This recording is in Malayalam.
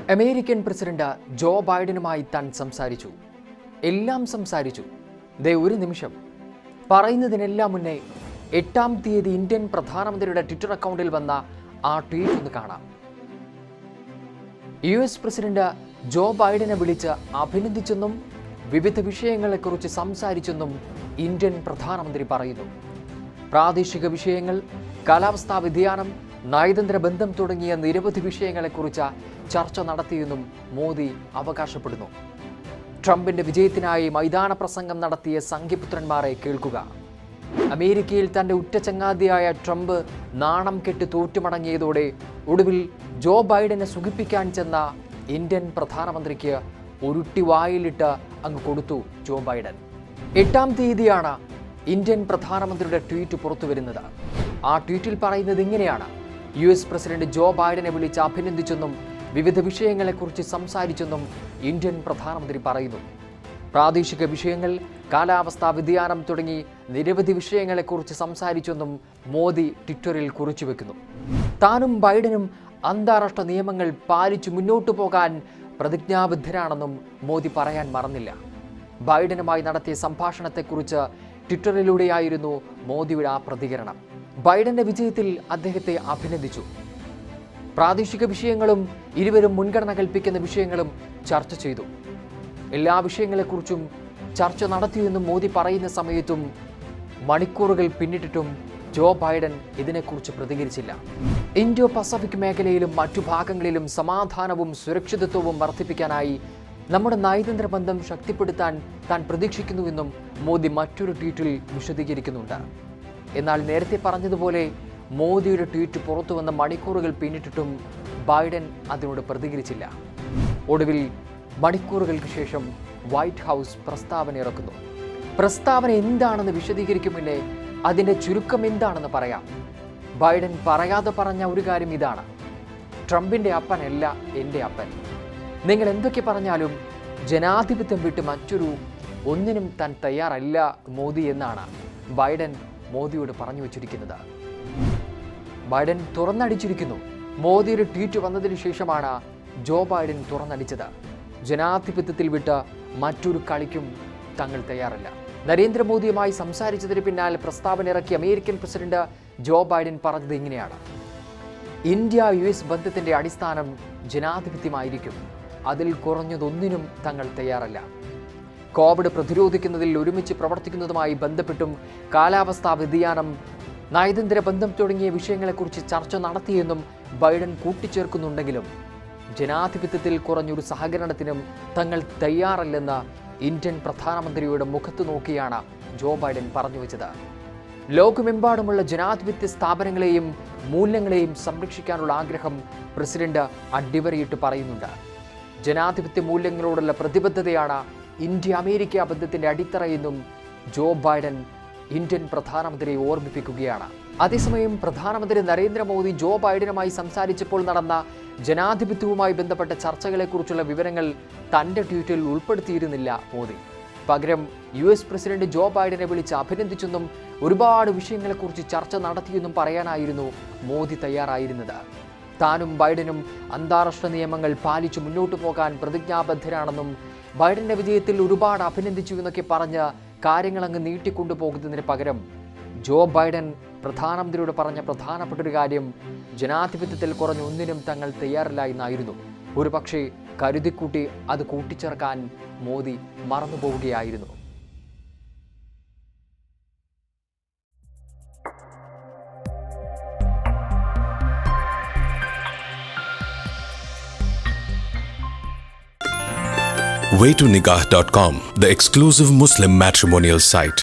അമേരിക്കൻ പ്രസിഡന്റ് ജോ ബൈഡനുമായി താൻ സംസാരിച്ചു എല്ലാം സംസാരിച്ചു ദേ ഒരു നിമിഷം പറയുന്നതിനെല്ലാം മുന്നേ എട്ടാം തീയതി ഇന്ത്യൻ പ്രധാനമന്ത്രിയുടെ ട്വിറ്റർ അക്കൗണ്ടിൽ വന്ന ആ ട്വീറ്റ് ഒന്ന് കാണാം യു എസ് പ്രസിഡന്റ് ജോ ബൈഡനെ വിളിച്ച് അഭിനന്ദിച്ചെന്നും വിവിധ വിഷയങ്ങളെക്കുറിച്ച് സംസാരിച്ചെന്നും ഇന്ത്യൻ പ്രധാനമന്ത്രി പറയുന്നു പ്രാദേശിക വിഷയങ്ങൾ കാലാവസ്ഥാ വ്യതിയാനം നയതന്ത്ര ബന്ധം തുടങ്ങിയ നിരവധി വിഷയങ്ങളെക്കുറിച്ച് ചർച്ച നടത്തിയെന്നും മോദി അവകാശപ്പെടുന്നു ട്രംപിന്റെ വിജയത്തിനായി മൈതാന പ്രസംഗം നടത്തിയ സംഘിപുത്രന്മാരെ കേൾക്കുക അമേരിക്കയിൽ തന്റെ ഉറ്റ ചങ്ങാതിയായ ട്രംപ് നാണം കെട്ട് തോറ്റുമടങ്ങിയതോടെ ഒടുവിൽ ജോ ബൈഡനെ സുഖിപ്പിക്കാൻ ചെന്ന ഇന്ത്യൻ പ്രധാനമന്ത്രിക്ക് ഉരുട്ടി വായിലിട്ട് അങ്ങ് കൊടുത്തു ജോ ബൈഡൻ എട്ടാം തീയതിയാണ് ഇന്ത്യൻ പ്രധാനമന്ത്രിയുടെ ട്വീറ്റ് പുറത്തു വരുന്നത് ആ ട്വീറ്റിൽ പറയുന്നത് ഇങ്ങനെയാണ് യു എസ് പ്രസിഡന്റ് ജോ ബൈഡനെ വിളിച്ച് അഭിനന്ദിച്ചെന്നും വിവിധ വിഷയങ്ങളെക്കുറിച്ച് സംസാരിച്ചെന്നും ഇന്ത്യൻ പ്രധാനമന്ത്രി പറയുന്നു പ്രാദേശിക വിഷയങ്ങൾ കാലാവസ്ഥാ വ്യതിയാനം തുടങ്ങി നിരവധി വിഷയങ്ങളെക്കുറിച്ച് സംസാരിച്ചെന്നും മോദി ട്വിറ്ററിൽ കുറിച്ചു വെക്കുന്നു താനും ബൈഡനും അന്താരാഷ്ട്ര നിയമങ്ങൾ പാലിച്ചു മുന്നോട്ടു പോകാൻ പ്രതിജ്ഞാബദ്ധരാണെന്നും മോദി പറയാൻ മറന്നില്ല ബൈഡനുമായി നടത്തിയ സംഭാഷണത്തെക്കുറിച്ച് ട്വിറ്ററിലൂടെയായിരുന്നു മോദിയുടെ ആ പ്രതികരണം ബൈഡന്റെ വിജയത്തിൽ അദ്ദേഹത്തെ അഭിനന്ദിച്ചു പ്രാദേശിക വിഷയങ്ങളും ഇരുവരും മുൻഗണന കൽപ്പിക്കുന്ന വിഷയങ്ങളും ചർച്ച ചെയ്തു എല്ലാ വിഷയങ്ങളെക്കുറിച്ചും ചർച്ച നടത്തിയെന്നും മോദി പറയുന്ന സമയത്തും മണിക്കൂറുകൾ പിന്നിട്ടിട്ടും ജോ ബൈഡൻ ഇതിനെക്കുറിച്ച് പ്രതികരിച്ചില്ല ഇൻഡോ പസഫിക് മേഖലയിലും മറ്റു ഭാഗങ്ങളിലും സമാധാനവും സുരക്ഷിതത്വവും വർദ്ധിപ്പിക്കാനായി നമ്മുടെ നയതന്ത്ര ബന്ധം ശക്തിപ്പെടുത്താൻ താൻ പ്രതീക്ഷിക്കുന്നുവെന്നും മോദി മറ്റൊരു ട്വീറ്റിൽ വിശദീകരിക്കുന്നുണ്ട് എന്നാൽ നേരത്തെ പറഞ്ഞതുപോലെ മോദിയുടെ ട്വീറ്റ് പുറത്തു വന്ന മണിക്കൂറുകൾ പിന്നിട്ടിട്ടും ബൈഡൻ അതിനോട് പ്രതികരിച്ചില്ല ഒടുവിൽ മണിക്കൂറുകൾക്ക് ശേഷം വൈറ്റ് ഹൗസ് പ്രസ്താവന ഇറക്കുന്നു പ്രസ്താവന എന്താണെന്ന് വിശദീകരിക്കും മുന്നേ അതിൻ്റെ ചുരുക്കം എന്താണെന്ന് പറയാം ബൈഡൻ പറയാതെ പറഞ്ഞ ഒരു കാര്യം ഇതാണ് ട്രംപിൻ്റെ അപ്പനല്ല എൻ്റെ അപ്പൻ നിങ്ങൾ എന്തൊക്കെ പറഞ്ഞാലും ജനാധിപത്യം വിട്ട് മറ്റൊരു ഒന്നിനും താൻ തയ്യാറല്ല മോദി എന്നാണ് ബൈഡൻ മോദിയോട് പറഞ്ഞു വച്ചിരിക്കുന്നത് ബൈഡൻ തുറന്നടിച്ചിരിക്കുന്നു മോദിയുടെ ട്വീറ്റ് വന്നതിന് ശേഷമാണ് ജോ ബൈഡൻ തുറന്നടിച്ചത് ജനാധിപത്യത്തിൽ വിട്ട് മറ്റൊരു കളിക്കും തങ്ങൾ തയ്യാറല്ല നരേന്ദ്രമോദിയുമായി സംസാരിച്ചതിന് പിന്നാലെ പ്രസ്താവന ഇറക്കിയ അമേരിക്കൻ പ്രസിഡന്റ് ജോ ബൈഡൻ പറഞ്ഞത് ഇങ്ങനെയാണ് ഇന്ത്യ യു എസ് ബന്ധത്തിന്റെ അടിസ്ഥാനം ജനാധിപത്യമായിരിക്കും അതിൽ കുറഞ്ഞതൊന്നിനും തങ്ങൾ തയ്യാറല്ല കോവിഡ് പ്രതിരോധിക്കുന്നതിൽ ഒരുമിച്ച് പ്രവർത്തിക്കുന്നതുമായി ബന്ധപ്പെട്ടും കാലാവസ്ഥാ വ്യതിയാനം നയതന്ത്ര ബന്ധം തുടങ്ങിയ വിഷയങ്ങളെക്കുറിച്ച് ചർച്ച നടത്തിയെന്നും ബൈഡൻ കൂട്ടിച്ചേർക്കുന്നുണ്ടെങ്കിലും ജനാധിപത്യത്തിൽ കുറഞ്ഞൊരു സഹകരണത്തിനും തങ്ങൾ തയ്യാറല്ലെന്ന് ഇന്ത്യൻ പ്രധാനമന്ത്രിയുടെ മുഖത്ത് നോക്കിയാണ് ജോ ബൈഡൻ പറഞ്ഞു വെച്ചത് ലോകമെമ്പാടുമുള്ള ജനാധിപത്യ സ്ഥാപനങ്ങളെയും മൂല്യങ്ങളെയും സംരക്ഷിക്കാനുള്ള ആഗ്രഹം പ്രസിഡന്റ് അടിവരയിട്ട് പറയുന്നുണ്ട് ജനാധിപത്യ മൂല്യങ്ങളോടുള്ള പ്രതിബദ്ധതയാണ് ഇന്ത്യ അമേരിക്ക ബന്ധത്തിന്റെ അടിത്തറയെന്നും ജോ ബൈഡൻ ഇന്ത്യൻ പ്രധാനമന്ത്രിയെ ഓർമ്മിപ്പിക്കുകയാണ് അതേസമയം പ്രധാനമന്ത്രി നരേന്ദ്രമോദി ജോ ബൈഡനുമായി സംസാരിച്ചപ്പോൾ നടന്ന ജനാധിപത്യവുമായി ബന്ധപ്പെട്ട ചർച്ചകളെക്കുറിച്ചുള്ള വിവരങ്ങൾ തന്റെ ട്വീറ്റിൽ ഉൾപ്പെടുത്തിയിരുന്നില്ല മോദി പകരം യു എസ് പ്രസിഡന്റ് ജോ ബൈഡനെ വിളിച്ച് അഭിനന്ദിച്ചെന്നും ഒരുപാട് വിഷയങ്ങളെക്കുറിച്ച് ചർച്ച നടത്തിയെന്നും പറയാനായിരുന്നു മോദി തയ്യാറായിരുന്നത് താനും ബൈഡനും അന്താരാഷ്ട്ര നിയമങ്ങൾ പാലിച്ചു മുന്നോട്ടു പോകാൻ പ്രതിജ്ഞാബദ്ധരാണെന്നും ബൈഡന്റെ വിജയത്തിൽ ഒരുപാട് അഭിനന്ദിച്ചു എന്നൊക്കെ പറഞ്ഞ് കാര്യങ്ങൾ അങ്ങ് നീട്ടിക്കൊണ്ടുപോകുന്നതിന് പകരം ജോ ബൈഡൻ പ്രധാനമന്ത്രിയോട് പറഞ്ഞ പ്രധാനപ്പെട്ട ഒരു കാര്യം ജനാധിപത്യത്തിൽ കുറഞ്ഞ ഒന്നിനും തങ്ങൾ തയ്യാറില്ല എന്നായിരുന്നു ഒരു പക്ഷേ കരുതിക്കൂട്ടി അത് കൂട്ടിച്ചേർക്കാൻ Modi മറന്നുപോവുകയായിരുന്നു waytonikah.com, the exclusive Muslim matrimonial site.